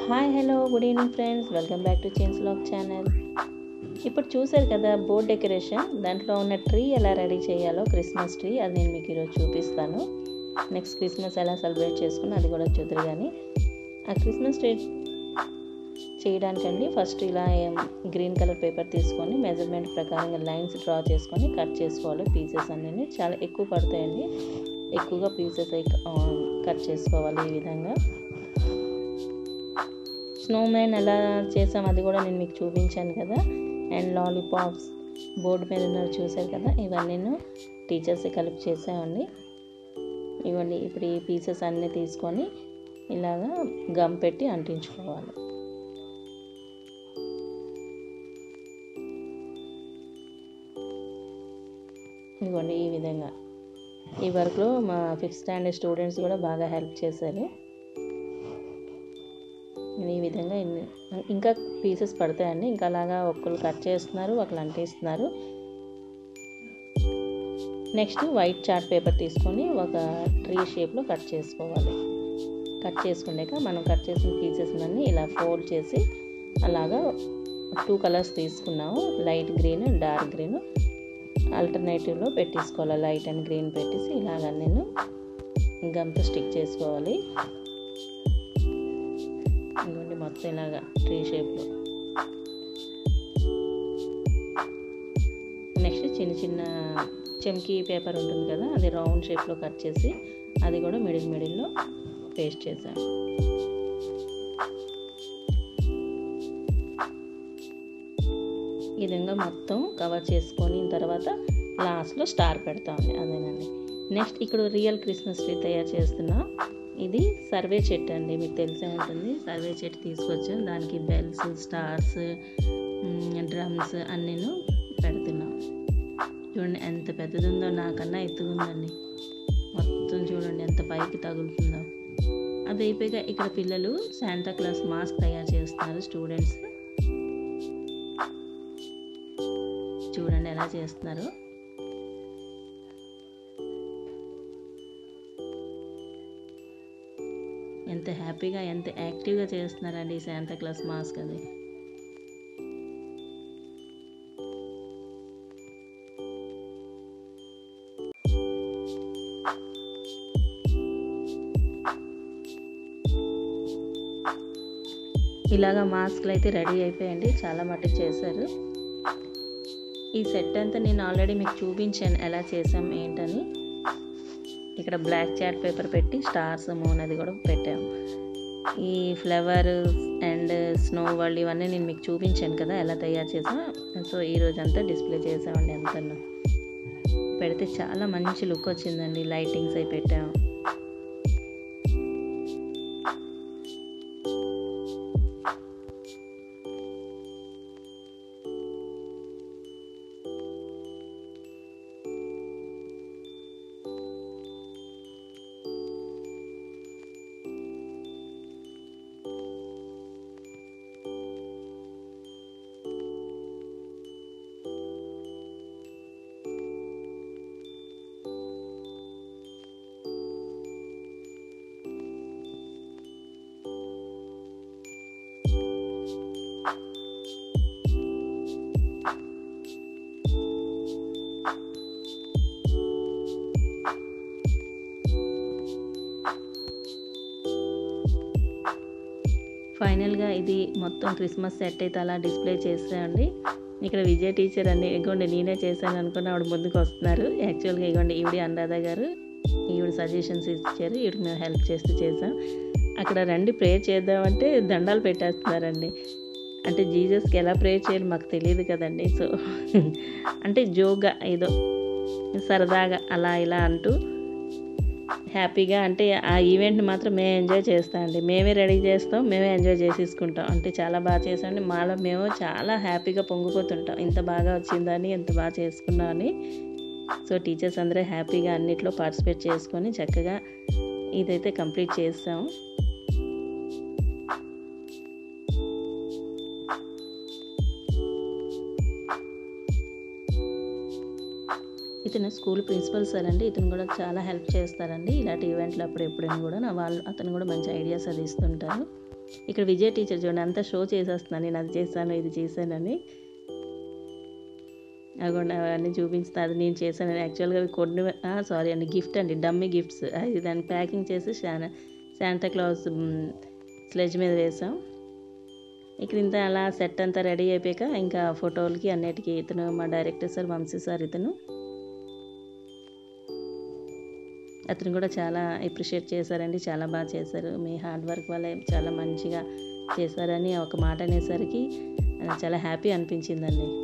hi hello good evening friends welcome back to chains lock channel ఇప్పుడు చూసారు కదా board decoration దాంట్లో ఉన్న ట్రీ ఎలా రెడీ చేయాలో క్రిస్మస్ ట్రీ అది నేను మీకు ఈరోజు చూపిస్తాను నెక్స్ట్ క్రిస్మస్ ఎలా సెలబ్రేట్ చేసుకుని అది కూడా చూద్దరు కానీ ఆ క్రిస్మస్ ట్రీ చేయడానికండి ఫస్ట్ ఇలా గ్రీన్ కలర్ పేపర్ తీసుకొని మెజర్మెంట్ ప్రకారంగా లైన్స్ డ్రా చేసుకొని కట్ చేసుకోవాలి పీసెస్ అన్నీ చాలా ఎక్కువ పడతాయండి ఎక్కువగా పీసెస్ కట్ చేసుకోవాలి ఈ విధంగా స్నో మ్యాన్ ఎలా చేసాం అది కూడా నేను మీకు చూపించాను కదా అండ్ లాలీపాప్స్ బోర్డు మీద ఉన్నారు చూసారు కదా ఇవన్నీ నేను టీచర్స్ కలిపి చేసామండి ఇవన్నీ ఇప్పుడు ఈ పీసెస్ అన్నీ తీసుకొని ఇలాగా గమ్ పెట్టి అంటించుకోవాలి ఇదిగోండి ఈ విధంగా ఈ వర్క్లో మా ఫిఫ్త్ స్టాండర్డ్ స్టూడెంట్స్ కూడా బాగా హెల్ప్ చేశారు ఈ విధంగా ఇంకా పీసెస్ పడతాయండి ఇంకా అలాగా ఒకళ్ళు కట్ చేస్తున్నారు ఒకళ్ళు అంటిస్తున్నారు నెక్స్ట్ వైట్ చార్ట్ పేపర్ తీసుకొని ఒక ట్రీ షేప్లో కట్ చేసుకోవాలి కట్ చేసుకున్నాక మనం కట్ చేసిన పీసెస్ అన్నీ ఇలా ఫోల్డ్ చేసి అలాగా టూ కలర్స్ తీసుకున్నాము లైట్ గ్రీన్ డార్క్ గ్రీన్ ఆల్టర్నేటివ్లో పెట్టేసుకోవాలి లైట్ అండ్ గ్రీన్ పెట్టేసి ఇలాగ నేను గమ్తో స్టిక్ చేసుకోవాలి ఇదిగోండి మొత్తం ఇలాగా ట్రీ షేప్లో నెక్స్ట్ చిన్న చిన్న చెమ్కీ పేపర్ ఉంటుంది కదా అది రౌండ్ షేప్లో కట్ చేసి అది కూడా మిడిల్ మిడిల్లో పేస్ట్ చేశాను ఈ విధంగా మొత్తం కవర్ చేసుకొని తర్వాత లాస్ట్లో స్టార్ పెడతామండి అదేనండి నెక్స్ట్ ఇక్కడ రియల్ క్రిస్మస్ ట్రీ తయారు చేస్తున్నా ఇది సర్వే చెట్టు అండి మీకు తెలిసే ఉంటుంది సర్వే చెట్టు తీసుకొచ్చాను దానికి బెల్స్ స్టార్స్ డ్రమ్స్ అన్నీ పెడుతున్నాం చూడండి ఎంత పెద్దది ఉందో నాకన్నా ఎత్తుకుందండి మొత్తం చూడండి ఎంత పైకి తగులుతుందో అది అయిపోయాక ఇక్కడ పిల్లలు శాంతా క్లాస్ మాస్క్ తయారు చేస్తున్నారు స్టూడెంట్స్ చూడండి ఎలా చేస్తున్నారు ఎంత హ్యాపీగా ఎంత యాక్టివ్గా చేస్తున్నారండి ఈ శాంతా క్లాస్ మాస్క్ అది ఇలాగా మాస్క్లు అయితే రెడీ అయిపోయండి చాలా మటుకు చేశారు ఈ సెట్ అంతా నేను ఆల్రెడీ మీకు చూపించాను ఎలా చేసాం ఏంటని ఇక్కడ బ్లాక్ చాట్ పేపర్ పెట్టి స్టార్స్ మూన్ అది కూడా పెట్టాము ఈ ఫ్లవర్ అండ్ స్నో వరల్డ్ ఇవన్నీ నేను మీకు చూపించాను కదా ఎలా తయారు చేసా సో ఈరోజు అంతా డిస్ప్లే చేసామండి ఎంత పెడితే చాలా మంచి లుక్ వచ్చిందండి లైటింగ్స్ అయి పెట్టాము ఫైనల్గా ఇది మొత్తం క్రిస్మస్ సెట్ అయితే అలా డిస్ప్లే చేసామండి ఇక్కడ విజయ్ టీచర్ అండి ఇగోండి నేనే చేశాను అనుకుని ఆవిడ ముందుకు వస్తున్నారు యాక్చువల్గా ఇగోండి ఈవిడ అనురాధ గారు ఈవిడ సజెషన్స్ ఇచ్చారు ఈవిడికి మేము హెల్ప్ చేస్తూ చేసాం అక్కడ రండి ప్రేయర్ చేద్దామంటే దండాలు పెట్టేస్తున్నారండి అంటే జీజస్కి ఎలా ప్రేయర్ చేయాలి మాకు తెలియదు కదండి సో అంటే జోగా ఏదో సరదాగా అలా ఇలా అంటూ హ్యాపీగా అంటే ఆ ఈవెంట్ని మాత్రం మేము ఎంజాయ్ చేస్తామండి మేమే రెడీ చేస్తాం మేమే ఎంజాయ్ చేసేసుకుంటాం అంటే చాలా బాగా చేసామండి మాలో మేము చాలా హ్యాపీగా పొంగిపోతుంటాం ఇంత బాగా వచ్చిందని ఎంత బాగా చేసుకున్నామని సో టీచర్స్ అందరూ హ్యాపీగా అన్నిట్లో పార్టిసిపేట్ చేసుకొని చక్కగా ఇదైతే కంప్లీట్ చేస్తాం ఇతను స్కూల్ ప్రిన్సిపల్ సార్ అండి ఇతను కూడా చాలా హెల్ప్ చేస్తారండి ఇలాంటి ఈవెంట్లు అప్పుడు ఎప్పుడైనా కూడా నా వాళ్ళు అతను కూడా మంచి ఐడియాస్ అది ఇస్తుంటారు ఇక్కడ విజయ్ టీచర్ చూడండి అంతా షో చేసేస్తున్నాను నేను అది చేశాను ఇది చేశానని అగోండి అవన్నీ చూపించిన అది నేను చేశాను యాక్చువల్గా అవి కొన్ని సారీ అండి గిఫ్ట్ అండి డమ్మీ గిఫ్ట్స్ అది దాన్ని ప్యాకింగ్ చేసి శానా శాంటా క్లాస్ స్లెడ్జ్ మీద వేసాం ఇక్కడ ఇంత అలా సెట్ అంతా రెడీ అయిపోయాక ఇంకా ఫోటోలకి అన్నిటికీ ఇతను మా డైరెక్టర్ సార్ వంశీ సార్ ఇతను అతను కూడా చాలా అప్రిషియేట్ చేశారండి చాలా బాగా చేశారు మీ హార్డ్ వర్క్ వల్ల చాలా మంచిగా చేశారని ఒక మాట అనేసరికి చాలా హ్యాపీ అనిపించిందండి